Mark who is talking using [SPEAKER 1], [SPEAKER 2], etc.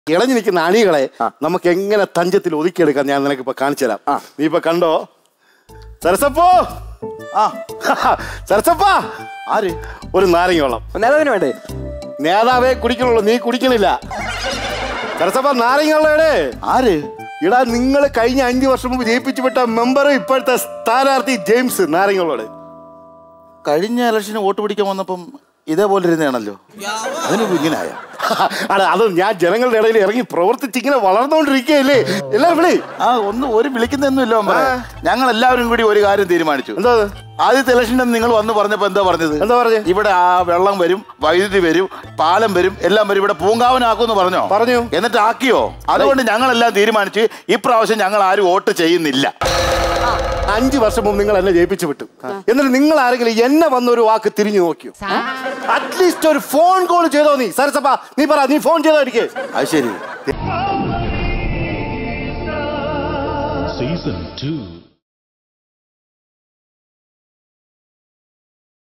[SPEAKER 1] ഇളഞ്ഞു നിൽക്കുന്ന അണികളെ നമുക്ക് എങ്ങനെ തഞ്ചത്തിൽ ഒതുക്കിയെടുക്കാം ഞാൻ നിനക്ക് ഇപ്പൊ കാണിച്ചു തരാം നീ ഇപ്പൊ കണ്ടോ സരസപ്പോ
[SPEAKER 2] ആ
[SPEAKER 1] സരസപ്പാ
[SPEAKER 2] ആര്
[SPEAKER 1] ഒരു നാരങ്ങ വെള്ളം
[SPEAKER 3] നേതാവിന് വേണ്ടേ
[SPEAKER 1] നേതാവേ കുടിക്കണുള്ളൂ നീ കുടിക്കണില്ല സരസപ്പ നാരങ്ങ വെള്ളയുടെ
[SPEAKER 2] ആര്
[SPEAKER 1] ഇടാ നിങ്ങൾ കഴിഞ്ഞ അഞ്ചു വർഷം മുമ്പ് ജയിപ്പിച്ചു വിട്ട മെമ്പർ ഇപ്പോഴത്തെ സ്ഥാനാർത്ഥി ജെയിംസ് നാരങ്ങളോട്
[SPEAKER 2] കഴിഞ്ഞ ഇലക്ഷന് വോട്ട് പിടിക്കാൻ വന്നപ്പം ഇതേപോലെ ഇരുന്നാണല്ലോ അതിന് ഇങ്ങനെ ആയ
[SPEAKER 1] അല്ല അത് ഞാൻ ജനങ്ങളുടെ ഇടയിൽ ഇറങ്ങി പ്രവർത്തിച്ച് ഇങ്ങനെ വളർന്നുകൊണ്ടിരിക്കുകയല്ലേ എല്ലാവരും വിളി
[SPEAKER 2] ആ ഒന്ന് ഒരു വിളിക്കുന്നൊന്നുമില്ല ഞങ്ങൾ എല്ലാവരും കൂടി ഒരു കാര്യം തീരുമാനിച്ചു
[SPEAKER 1] എന്താ അത്?
[SPEAKER 2] ആദ്യത്തെ ഇലക്ഷനിൽ നിങ്ങൾ വന്ന് പറഞ്ഞപ്പോ എന്താ പറഞ്ഞത്
[SPEAKER 1] എന്താ പറഞ്ഞേ?
[SPEAKER 2] ഇവിടെ ആ വെള്ളം വരും വൈദ്യുതി വരും പാലം വരും എല്ലാം വരും ഇവിടെ പൂങ്കാവനാക്കുമെന്ന് പറഞ്ഞോ
[SPEAKER 1] പറഞ്ഞു.
[SPEAKER 2] എന്നിട്ട് ആക്കിയോ അതുകൊണ്ട് ഞങ്ങളെല്ലാം തീരുമാനിച്ച് ഇപ്രാവശ്യം ഞങ്ങൾ ആരും വോട്ട് ചെയ്യുന്നില്ല
[SPEAKER 1] അഞ്ചു വർഷം മുമ്പ് നിങ്ങൾ എന്നെ ജയിപ്പിച്ചു വിട്ടു എന്നിട്ട് നിങ്ങൾ ആരെങ്കിലും എന്നെ വന്ന ഒരു വാക്ക് തിരിഞ്ഞു നോക്കിയോ അറ്റ്ലീസ്റ്റ് ഒരു ഫോൺ കോൾ ചെയ്തോ നീ സരസപ്പ നീ പറ നീ ഫോൺ ചെയ്തോ എനിക്ക്
[SPEAKER 2] അത് ശരി
[SPEAKER 4] Season 2.